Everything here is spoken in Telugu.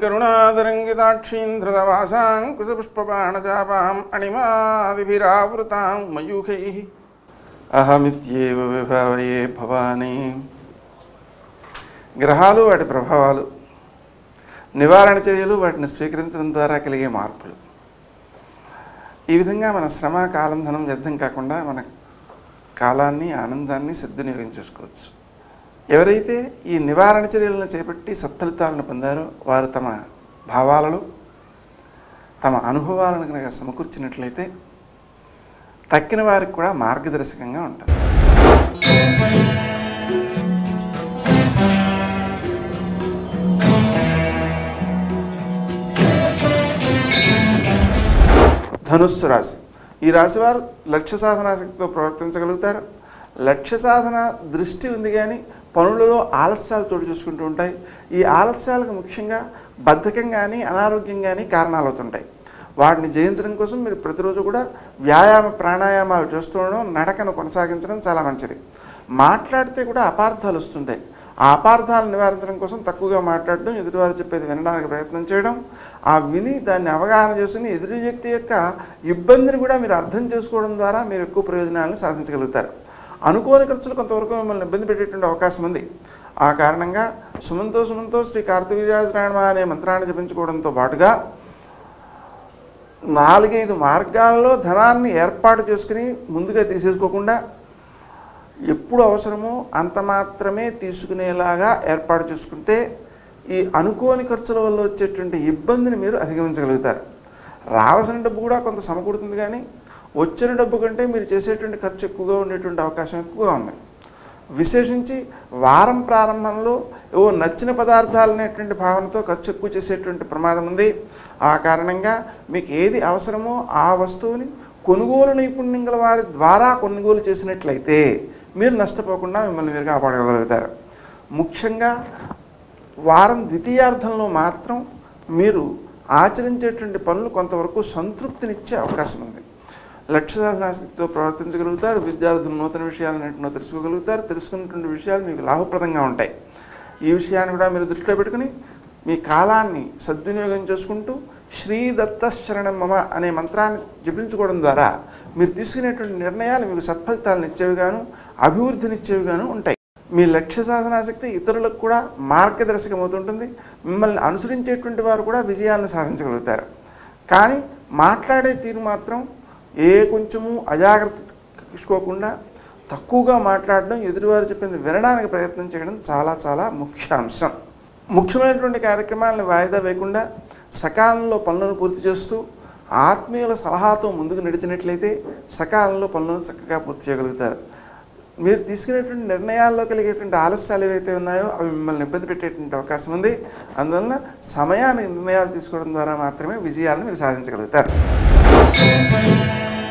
కరుణాదరంగితాక్షీంద్రదవాసాం కుశపుష్పబాణజాపాం అణిమాదిభిరావృతాం మయూఖై అహమిత్యేవ విభావయే భవానీ గ్రహాలు వాటి ప్రభావాలు నివారణ చర్యలు వాటిని స్వీకరించడం ద్వారా కలిగే మార్పులు ఈ విధంగా మన శ్రమ కాలం ధనం వ్యర్థం కాకుండా మన కాలాన్ని ఆనందాన్ని సద్వినియోగం చేసుకోవచ్చు ఎవరైతే ఈ నివారణ చర్యలను చేపట్టి సత్ఫలితాలను పొందారో వారు తమ భావాలలో తమ అనుభవాలను కనుక సమకూర్చినట్లయితే తక్కిన వారికి కూడా మార్గదర్శకంగా ఉంటారు ధనుస్సు రాశి ఈ రాశి వారు లక్ష్య సాధనాశక్తితో ప్రవర్తించగలుగుతారు లక్ష్య సాధన దృష్టి ఉంది కానీ పనులలో ఆలస్యాలు చోటు చూసుకుంటూ ఉంటాయి ఈ ఆలస్యాలకు ముఖ్యంగా బద్ధకం కానీ అనారోగ్యం కానీ కారణాలు అవుతుంటాయి వాటిని జయించడం కోసం మీరు ప్రతిరోజు కూడా వ్యాయామ ప్రాణాయామాలు చేస్తూ ఉండడం నడకను కొనసాగించడం చాలా మంచిది మాట్లాడితే కూడా అపార్థాలు వస్తుంటాయి ఆ అపార్థాలను నివారించడం కోసం తక్కువగా మాట్లాడడం ఎదుటివారు చెప్పేది వినడానికి ప్రయత్నం చేయడం ఆ విని దాన్ని అవగాహన చేసుకుని ఎదుటి వ్యక్తి యొక్క ఇబ్బందిని కూడా మీరు అర్థం చేసుకోవడం ద్వారా మీరు ఎక్కువ ప్రయోజనాలను సాధించగలుగుతారు అనుకోని ఖర్చులు కొంతవరకు మిమ్మల్ని ఇబ్బంది పెట్టేటువంటి అవకాశం ఉంది ఆ కారణంగా సుమంతో సుమంతో శ్రీ కార్తవీర్యాజనాయణ అనే మంత్రాన్ని జపించుకోవడంతో పాటుగా నాలుగైదు మార్గాల్లో ధనాన్ని ఏర్పాటు చేసుకుని ముందుగా తీసేసుకోకుండా ఎప్పుడు అవసరమో అంత మాత్రమే తీసుకునేలాగా ఏర్పాటు చేసుకుంటే ఈ అనుకోని ఖర్చుల వల్ల వచ్చేటువంటి ఇబ్బందిని మీరు అధిగమించగలుగుతారు రావాల్సిన డబ్బు కూడా కొంత సమకూరుతుంది కానీ వచ్చిన డబ్బు కంటే మీరు చేసేటువంటి ఖర్చు ఎక్కువగా ఉండేటువంటి అవకాశం ఎక్కువగా ఉంది విశేషించి వారం ప్రారంభంలో ఏవో నచ్చిన పదార్థాలు అనేటువంటి భావనతో ఖర్చు ఎక్కువ చేసేటువంటి ప్రమాదం ఉంది ఆ కారణంగా మీకు ఏది అవసరమో ఆ వస్తువుని కొనుగోలు నైపుణ్యం గల వారి ద్వారా కొనుగోలు చేసినట్లయితే మీరు నష్టపోకుండా మిమ్మల్ని మీరు కాపాడగలుగుతారు ముఖ్యంగా వారం ద్వితీయార్థంలో మాత్రం మీరు ఆచరించేటువంటి పనులు కొంతవరకు సంతృప్తినిచ్చే అవకాశం ఉంది లక్ష్య సాధనాశక్తితో ప్రవర్తించగలుగుతారు విద్యార్థులు నూతన విషయాలన్నింటినో తెలుసుకోగలుగుతారు తెలుసుకున్నటువంటి విషయాలు మీకు లాభప్రదంగా ఉంటాయి ఈ విషయాన్ని కూడా మీరు దృష్టిలో పెట్టుకుని మీ కాలాన్ని సద్వినియోగం చేసుకుంటూ శ్రీ దత్త శరణం మమ అనే మంత్రాన్ని జపించుకోవడం ద్వారా మీరు తీసుకునేటువంటి నిర్ణయాలు మీకు సత్ఫలితాలను ఇచ్చేవిగాను అభివృద్ధినిచ్చేవిగాను ఉంటాయి మీ లక్ష్య సాధనాశక్తి ఇతరులకు కూడా మార్గదర్శకం అవుతుంటుంది మిమ్మల్ని అనుసరించేటువంటి వారు కూడా విజయాలను సాధించగలుగుతారు కానీ మాట్లాడే తీరు మాత్రం ఏ కొంచెము అజాగ్రత్త తీసుకోకుండా తక్కువగా మాట్లాడడం ఎదుటివారు చెప్పింది వినడానికి ప్రయత్నం చేయడం చాలా చాలా ముఖ్య అంశం ముఖ్యమైనటువంటి కార్యక్రమాలను వాయిదా వేయకుండా సకాలంలో పనులను పూర్తి చేస్తూ ఆత్మీయుల సలహాతో ముందుకు నడిచినట్లయితే సకాలంలో పనులను చక్కగా పూర్తి చేయగలుగుతారు మీరు తీసుకునేటువంటి నిర్ణయాల్లో కలిగేటువంటి ఆలస్యాలు ఏవైతే ఉన్నాయో అవి మిమ్మల్ని ఇబ్బంది పెట్టేటువంటి అవకాశం ఉంది అందువలన సమయానికి నిర్ణయాలు తీసుకోవడం ద్వారా మాత్రమే విజయాలను మీరు సాధించగలుగుతారు